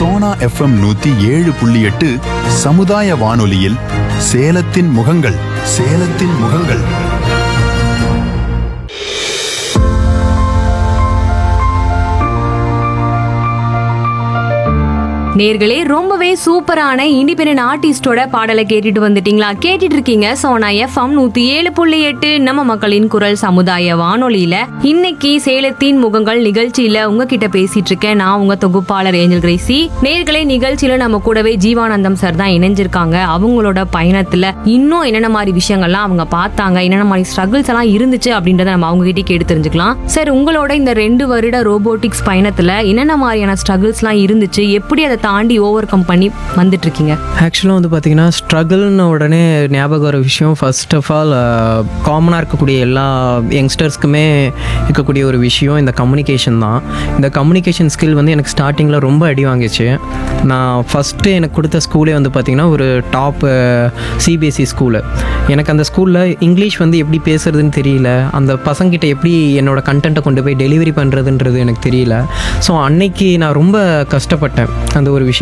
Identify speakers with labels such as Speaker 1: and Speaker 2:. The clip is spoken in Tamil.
Speaker 1: சோனா எஃப்எம் நூத்தி ஏழு புள்ளி எட்டு சமுதாய வானொலியில் சேலத்தின் முகங்கள் சேலத்தின் முகங்கள்
Speaker 2: நேர்களே ரொம்பவே சூப்பரான இண்டிபெண்டன்ட் ஆர்டிஸ்டோட பாடலை கேட்டுட்டு வந்துட்டீங்களா கேட்டுட்டு இருக்கீங்க சோனா எஃப்எம் நூத்தி ஏழு புள்ளி எட்டு நம்ம மக்களின் குரல் சமுதாய வானொலியில இன்னைக்கு சேலத்தின் முகங்கள் நிகழ்ச்சியில உங்ககிட்ட பேசிட்டு இருக்கேன் நான் உங்க தொகுப்பாளர் ஏஞ்சல் கிரேசி நேர்களே நிகழ்ச்சியில நம்ம கூடவே ஜீவானந்தம் சார் தான் இணைஞ்சிருக்காங்க அவங்களோட பயணத்துல இன்னும் என்னென்ன மாதிரி விஷயங்கள்லாம் அவங்க பார்த்தாங்க என்னென்ன மாதிரி ஸ்ட்ரகிள்ஸ் எல்லாம் இருந்துச்சு அப்படின்றத நம்ம அவங்க கிட்டே கேட்டு தெரிஞ்சுக்கலாம் சார் உங்களோட இந்த ரெண்டு வருட ரோபோட்டிக்ஸ் பயணத்துல என்னென்ன மாதிரியான ஸ்ட்ரகிள்ஸ்லாம் இருந்துச்சு எப்படி அதை தாண்டி ஓவர் கம் பண்ணி வந்துட்டு இருக்கீங்க
Speaker 3: ஆக்சுவலாக வந்து பார்த்தீங்கன்னா ஸ்ட்ரகிள்னு உடனே ஞாபகம் வர விஷயம் ஃபர்ஸ்ட் ஆஃப் ஆல் காமனாக இருக்கக்கூடிய எல்லா யங்ஸ்டர்ஸ்க்குமே இருக்கக்கூடிய ஒரு விஷயம் இந்த கம்யூனிகேஷன் தான் இந்த கம்யூனிகேஷன் ஸ்கில் வந்து எனக்கு ஸ்டார்டிங்கில் ரொம்ப அடி வாங்கிச்சு நான் ஃபஸ்ட்டு எனக்கு கொடுத்த ஸ்கூலே வந்து பார்த்திங்கன்னா ஒரு டாப் சிபிஎஸ்சி ஸ்கூலு எனக்கு அந்த ஸ்கூலில் இங்கிலீஷ் வந்து எப்படி பேசுறதுன்னு தெரியல அந்த பசங்கிட்ட எப்படி என்னோட கண்டென்ட்டை கொண்டு போய் டெலிவரி பண்ணுறதுன்றது எனக்கு தெரியல ஸோ அன்னைக்கு நான் ரொம்ப கஷ்டப்பட்டேன் அந்த ஒரு விஷயம்